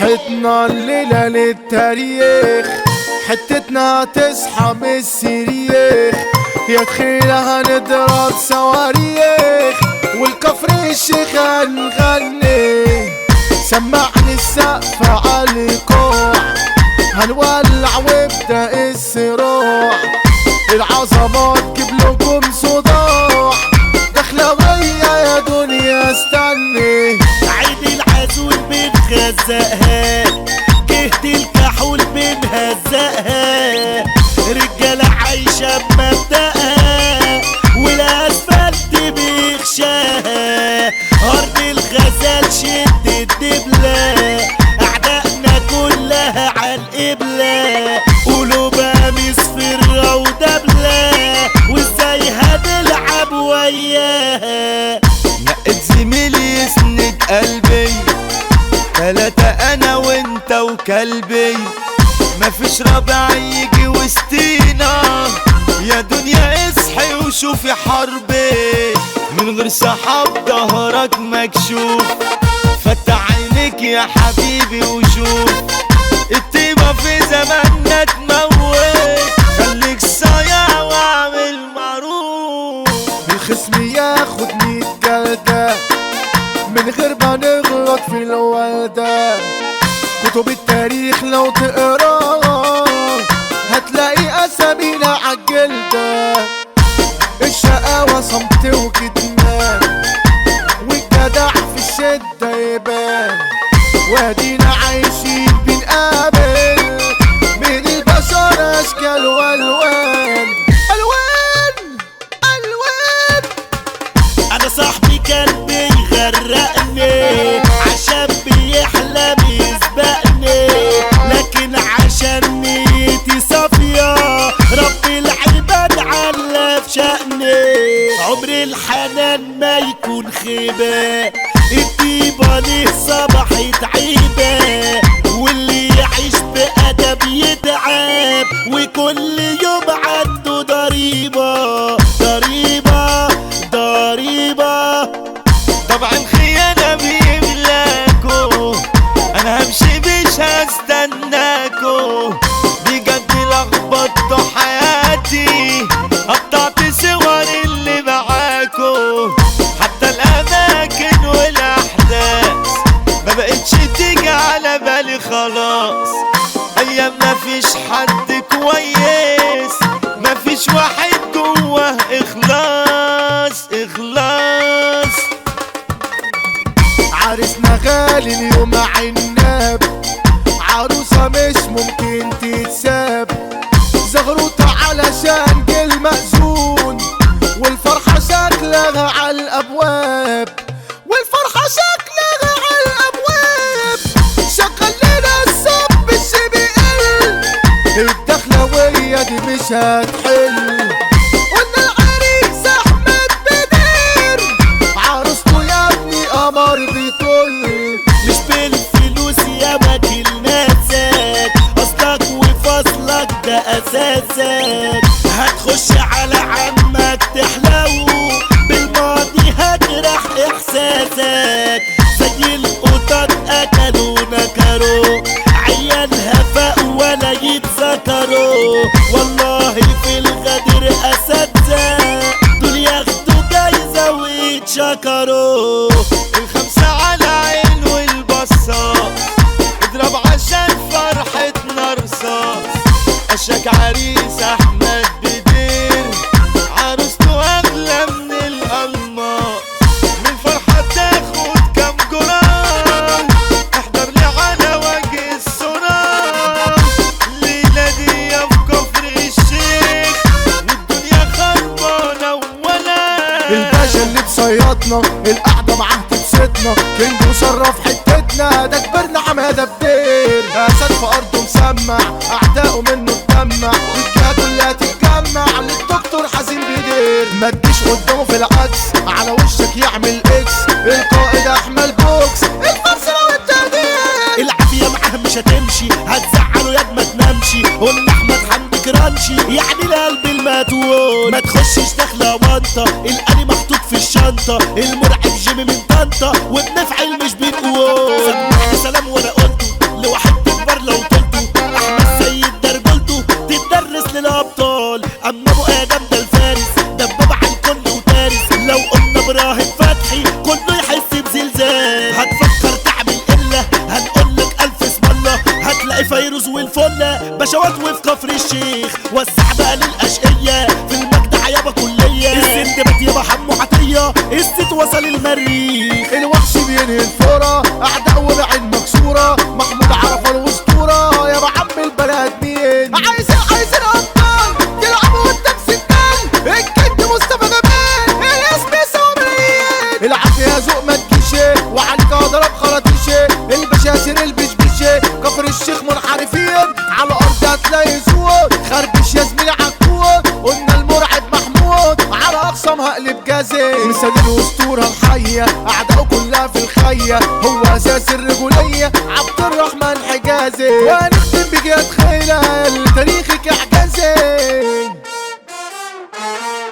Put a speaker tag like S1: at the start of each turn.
S1: فرحتنا الليلة للتاريخ حتتنا تصحى من السريخ يا تخيلها هنضرب صواريخ والكفر الشيخ هنغني سمعني السقف على الكوع هنولع وابدأ الصراع العظمات جيب لكم صداع دخلوية يا دنيا استني
S2: عيد العزول بنخزقها جهد الكحول بنهزقها رجالة عايشة بمبدأها والأسفلت بيخشاها أرض الغزال شد الدبلة أعدائنا كلها عالقبلة قلوبها مصفرة ودبلة وازاي هنلعب وياها
S3: نقت زميلي يسند قلبي تلاتة انا وانت وكلبي مفيش رابع يجي وسطينا يا دنيا اصحي وشوفي حربي من غير صحاب ظهرك مكشوف فتح عينيك يا حبيبي وشوف الطيبة في زماننا تموت خليك صايع واعمل معروف
S1: الخصم ياخد مية جلدة من غير ما نغلط في الوالدة كتب التاريخ لو تقراها هتلاقي أسامينا عالجلدة الشقاوة صمت وكتمان والجدع في الشدة يبان وادينا عايشين بنقابل من البشر أشكال وألوان ألوان ألوان
S2: انا صاحبي كان بيغرقني عشان بيحلم يسبقني لكن عشان نيتي صافية رب العباد على في شأني عمر الحنان ما يكون خيبة الطيبة ليه صبحت عيبة واللي يعيش بأدب يتعب وكل يوم عنده ضريبة ضريبة ضريبة
S3: طبعا خيانة بيملاكو انا همشي مش هستناكو بجد لخبطتوا حياتي قطعت صور اللي معاكو حتى الاماكن والاحداث ما بقتش تيجي على بالي خلاص ايام ما فيش حد كويس ما فيش واحد جوه اخلاص اخلاص
S1: عرسنا غالي اليوم عناب عروسة مش ممكن تتساب زغروطة علشان جيل مأذون والفرحة شكلها على الأبواب والفرحة شكلها على الأبواب شغل لنا الصب الشي بيقل الدخلوية دي مش هتحل قلنا العريس أحمد بدير عروسته يا ابني قمر بيطل
S2: مش بالفلوس يا ماكل ناسك اصلك وفصلك ده اساسك هتخش على عمك تحلو بالماضي هجرح احساسك زي القطط اكلوا نكروا عيالها فاق ولا يتذكروا والله في الغدر اساتذه دول ياخدوا جايزه ويتشكروا
S3: الخمسة على عين والبصاص اضرب عشان فرحتنا رصاص اشك عريس احمد بدير عروسته اغلى من الالماس من فرحة تاخد كام جرام احضر لي على وجه الصورة الليلة دي في كفر الشيخ والدنيا خربانة ولا
S1: الباشا اللي بصيادنا القعدة معاه تبسطنا كينج وشرف حتتنا ده كبرنا عمادة بدير اسد في ارضه مسمع اعدائه منه تدمع والجهة كلها تتجمع للدكتور حزين بدير ما تجيش قدامه في العكس على وشك يعمل اكس القائد احمد بوكس الفرس لو التهديد
S2: العافية معاه مش هتمشي هتزعله ياد ما تنامشي قلنا احمد حمدي كرانشي يعني القلب المتون ما تخشش داخله وانطه الاني محطوط في الشنطه المرعب جيمي من طنطا وبنفعل مش بنقول سمعني سلام وانا قلته الابطال اما ابو ادم ده الفارس دباب على الكل وتارس لو قلنا ابراهيم فتحي كله يحس بزلزال هتفكر تعمل قله هنقولك الف اسم الله هتلاقي فيروز والفله بشوات وفي كفر الشيخ وسع بقى للاشقيه في المجد يابا كليه السندبات يابا حمو عطيه الست وصل المريخ
S1: الوحش بينهي الفورة أعداء وبعين مكسورة محمود عرفة الأسطورة يا عم البلد مين عايزين عايزين أبطال يلعبوا قدام ستان الجد مصطفى جمال الاسم يسوى ملايين العافية ذوق ما تجيش وعليك أضرب خراطيشي البشاسر البشبشي كفر الشيخ منحرفين على الأرض هتلاقي زور خربش يا زميلي عالكور قلنا المرعب محمود على أقسام هقلب جازي مثال الأسطورة الحية أعداؤه كلها في الخية هو أساس الرجولية عبد الرحمن حجازي وهنختم بجهاد خيلة التاريخ